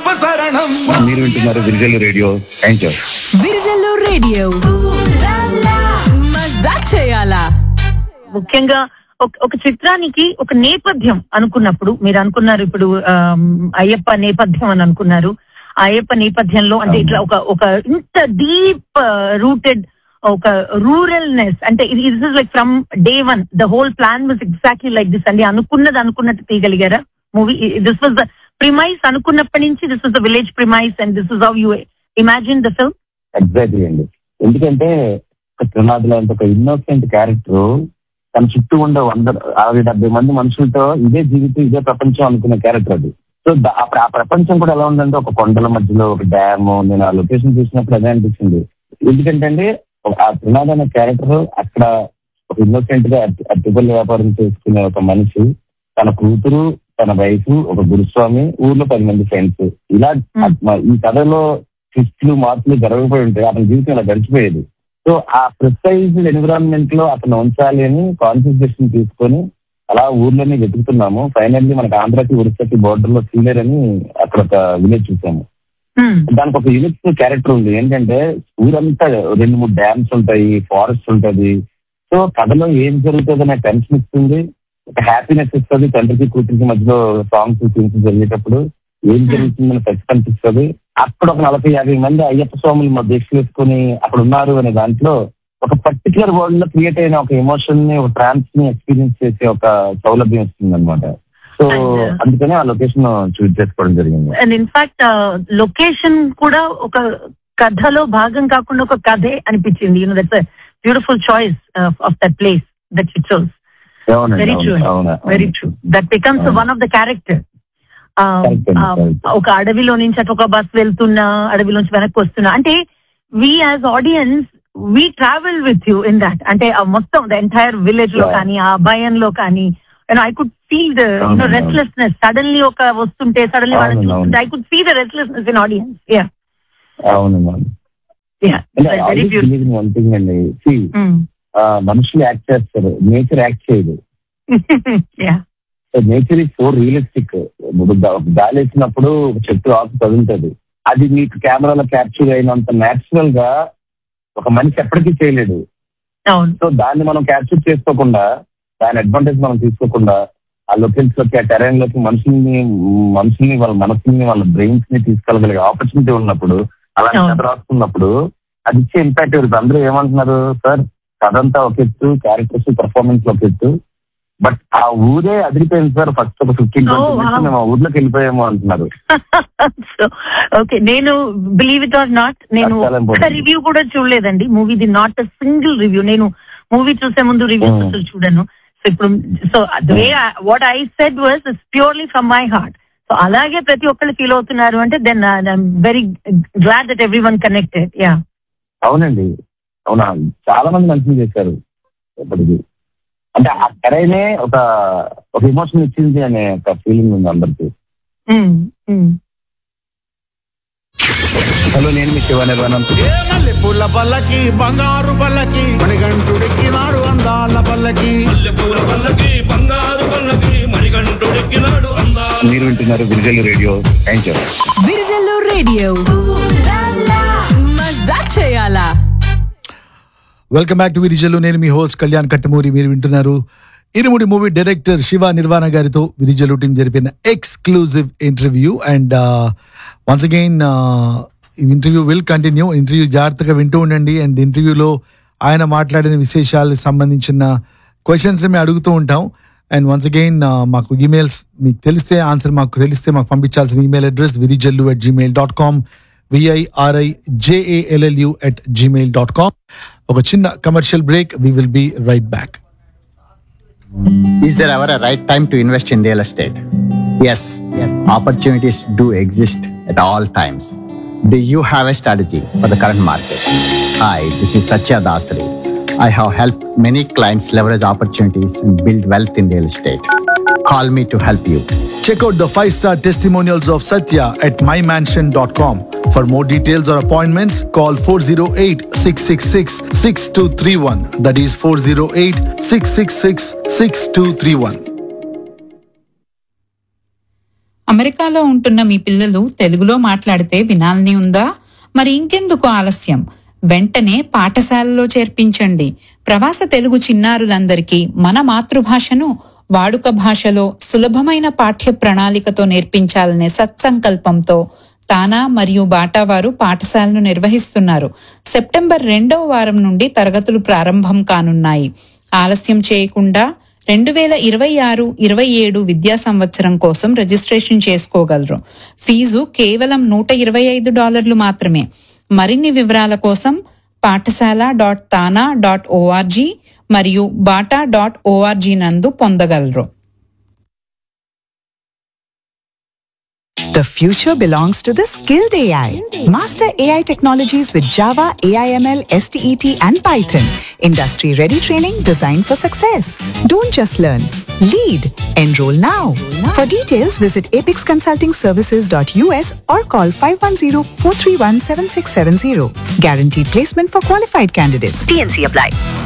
అయ్యప్ప శరణం మీరు వింటున్నారు విరిజల్ రేడియో ఎంజాయ్ విరిజల్లు రేడియో మజా చేయాలా ముఖ్యంగా ఒక- ఒక చిత్రానికి ఒక నేపథ్యం అనుకున్నప్పుడు మీరు అనుకున్నారు ఇప్పుడు ఆమ్, అయ్యప్ప నేపథ్యం అని అనుకున్నారు ఆ అయ్యప్ప నేపథ్యంలో అంటే ఇట్లా ఒక ఒక ఇంత డీప్ రూటెడ్ ఒక రూరల్నెస్ అంటే ఇది is like from day one the whole plan was exactly like this అండి అనుకున్నది అనుకున్నట్టు తీయగలిగారా movie this was the premise అనుకున్నప్పటి నుంచి this was the village premise and this is how you imagine the film exactly అండి ఎందుకంటే ఒక త్రినాథ్ లాంటి ఒక ఇన్నోసెంట్ క్యారెక్టర్ తన చుట్టూ ఉండే వంద అరవై డెబ్బై మంది మనుషులతో ఇదే జీవితం ఇదే ప్రపంచం అనుకున్న క్యారెక్టర్ అది సో ద- ఆ ప్ర- ఆ ప్రపంచం కూడా ఎలా ఉందంటే ఒక కొండల మధ్యలో ఒక డ్యామ్ నేను ఆ లొకేషన్ చూసినప్పుడు అదే అనిపించింది ఎందుకంటే అండి ఒక- ఆ త్రినాథ్ అనే క్యారెక్టర్ అక్కడ ఒక ఇన్నోసెంట్ గా అరటి- అరటిపల్లి వ్యాపారం చేసుకునే ఒక మనిషి తన కూతురు తన వైఫ్ ఒక గురుస్వామి ఊర్లో పది మంది ఫ్రెండ్స్ ఇలా Hmm. ఈ కథలో ట్విస్టులు మార్పులు జరగకపోయి ఉంటే అతని జీవితం ఇలా గడిచిపోయేది సో ఆ ప్రిసైజ్డ్ ఎన్విరాన్మెంట్ లో అతను ఉంచాలి అని కాన్సన్ట్రేషన్ తీసుకొని అలా ఊర్లోనే వెతుకుతున్నాము ఫైనల్లీ మనకి ఆంధ్రాకి ఒరిస్సాకి బోర్డర్ లో సీనియర్ అని అక్కడ ఒక విలేజ్ చూసాము దానికి ఒక యూనిక్ క్యారెక్టర్ ఉంది ఏంటంటే ఊరంతా రెండు మూడు డ్యామ్స్ ఉంటాయి ఫారెస్ట్ ఉంటది సో కథలో ఏం జరుగుతుంది అనే టెన్షన్ ఇస్తుంది ఒక హ్యాపీనెస్ ఇస్తుంది తండ్రికి కూతురికి మధ్యలో సాంగ్స్ సీన్స్ జరిగేటప్పుడు ఏం జరుగుతుందని ఖచ్చితంగా అనిపిస్తుంది అక్కడ ఒక నలభై యాభై మంది అయ్యప్ప స్వాములు మా దీక్ష వేసుకుని అక్కడ ఉన్నారు అనే దాంట్లో ఒక పర్టికులర్ వరల్డ్ లో క్రియేట్ అయిన ఒక ఎమోషన్ ని ఒక ట్రాన్స్ ని ఎక్స్పీరియన్స్ చేసే ఒక సౌలభ్యం వస్తుంది అనమాట సో And- అందుకనే ఆ లొకేషన్ చూస్ చేసుకోవడం జరిగింది అండ్ ఇన్ఫాక్ట్ లొకేషన్ కూడా ఒక కథలో భాగం కాకుండా ఒక కథే అనిపించింది you know that's beautiful choice of that place that you chose అవునండి వెరీ ట్రూ అవును, అవును, వెరీ అవును. ట్రూ దట్ బికమ్స్ అవును. One of the character Correct అండి, correct. ఒక అడవిలో నుంచి అటు ఒక బస్ వెళ్తున్నా అడవిలోంచి వెనక్కి వస్తున్నా అంటే we as audience we travel with you in that అంటే ఆ మొత్తం ద ఎంటైర్ విలేజ్ లో Yeah. కానీ ఆ భయంలో కానీ ఐ కుడ్ ఫీల్ ద అవును, అవును. రెస్ట్లెస్నెస్ సడన్లీ ఒక వస్తుంటే సడన్లీ వాళ్ళని అవును, అవును. చూస్తుంటే I could see the restlessness in audience yeah అవును మ్యామ్ యా అంటే very always beautiful believe one thing అండి See, ఆ, మనుషులు యాక్ట్ చేస్తారు నేచర్ యాక్ట్ చేయదు yeah so nature is so realistic గాలి వేసినప్పుడు ఒక చెట్టు ఆకు కదులుతుంది అది మీకు కెమెరాలో క్యాప్చర్ అయినంత న్యాచురల్ గా ఒక మనిషి ఎప్పటికీ చేయలేడు అవును సో దాన్ని మనం క్యాప్చర్ చేసుకోకుండా దాని అడ్వాంటేజ్ మనం తీసుకోకుండా ఆ లొకేషన్స్ లోకి ఆ టెరైన్ లోకి మనుషుల్ని మనుషుల్ని వాళ్ళ మనసుల్ని వాళ్ళ బ్రెయిన్స్ ని తీసుకెళ్ళగలిగే ఆపర్చునిటీ ఉన్నప్పుడు అలాంటి అవును. కథ రాస్తున్నప్పుడు అది ఇచ్చే ఇంపాక్ట్ ఇప్పుడు అందరూ ఏమంటున్నారు సార్ కథ అంతా ఒక ఎత్తు క్యారెక్టర్స్ పర్ఫార్మెన్స్ ఒక ఎత్తు బట్ ఆ ఊరే అదిరిపోయింది సార్ ఫస్ట్ ఒక ఫిఫ్టీన్ Oh, wow. మేము ఆ ఊర్లోకి వెళ్ళిపోయాము అంటున్నారు సో ఓకే నేను బిలీవ్ ఇట్ ఆర్ నాట్ నేను చాలా important. ఒక్క రివ్యూ కూడా చూడలేదండి మూవీది నాట్ అ సింగిల్ రివ్యూ నేను మూవీ చూసే ముందు రివ్యూస్ Hmm. అసలు చూడను సో ఇప్పుడు so way what I said was purely from my heart so అలాగే ప్రతి ఒక్కళ్ళు ఫీల్ అవుతున్నారు అంటే then I'm very glad that everyone connected yeah అవునండి అవునా చాలా మంది మంచిగా చేశారు ఇప్పటికి అంటే ఆ తెరైనే ఒక ఒక ఎమోషన్ ఇచ్చింది అనే ఒక ఫీలింగ్ ఉంది అందరికి హలో నేను మీ శివ నిర్వాణం ఏ మల్లె పూల పల్లకి బంగారు పల్లకి మణిగంటుడికి నాడు అందాల పల్లకి మల్లెపూల పల్లకి బంగారు పల్లకి మణికంఠుడెక్కినాడు అందా మీరు వింటున్నారు విరిజల్ radio thank you Virijallu radio మజా చేయాలా వెల్కమ్ బ్యాక్ టు విరిజల్లు నేను మీ హోస్ట్ కళ్యాణ్ కట్టమూరి మీరు వింటున్నారు ఇరుముడి మూవీ డైరెక్టర్ శివ నిర్వాణ గారితో విరిజల్లు టీం జరిపిన exclusive interview and once again interview will continue interview జాగ్రత్తగా వింటూ ఉండండి అండ్ ఇంటర్వ్యూలో ఆయన మాట్లాడిన విశేషాలకు సంబంధించిన క్వశ్చన్స్ మేము అడుగుతూ ఉంటాం అండ్ వన్స్ అగైన్ మాకు ఈమెయిల్స్ మీకు తెలిస్తే ఆన్సర్ మాకు తెలిస్తే మాకు పంపించాల్సిన email address Virijallu at Gmail dot com VIRI JALLU at Gmail dot com ఒక చిన్న commercial break we will be right back Is there ever a right time to invest in real estate? Yes. Opportunities do exist at all times. Do you have a strategy for the current market? Hi, this is Satya Dasri. I have helped many clients leverage opportunities and build wealth in real estate. Call me to help you. Check out the five star testimonials of Satya at mymansion.com. For more details or appointments, call 408 666 6231. That is 408 666 6231. అమెరికాలో ఉంటున్న మీ పిల్లలు తెలుగులో మాట్లాడితే వినాలని ఉందా మరి ఇంకెందుకు ఆలస్యం వెంటనే పాఠశాలలో చేర్పించండి ప్రవాస తెలుగు చిన్నారులందరికీ మన మాతృభాషను వాడుక భాషలో సులభమైన పాఠ్య ప్రణాళికతో నేర్పించాలనే సత్సంకల్పంతో తానా మరియు బాటా వారు పాఠశాలను నిర్వహిస్తున్నారు సెప్టెంబర్ రెండవ వారం నుండి తరగతులు ప్రారంభం కానున్నాయి ఆలస్యం చేయకుండా రెండు వేల ఇరవై ఆరు ఇరవై ఏడు విద్యా సంవత్సరం కోసం రిజిస్ట్రేషన్ చేసుకోగలరు ఫీజు కేవలం నూట ఇరవై ఐదు డాలర్లు మాత్రమే మరిన్ని వివరాల కోసం Paathashala dot TANA dot ORG మరియు బాటా డాట్ ఓఆర్జీ నందు పొందగలరు The future belongs to the skilled AI. Master AI technologies with Java, AIML, STET, and Python. Industry ready training designed for success. Don't just learn, lead. Enroll now. For details, visit apexconsultingservices.us or call 510 431 7670. Guaranteed placement for qualified candidates. TNC apply.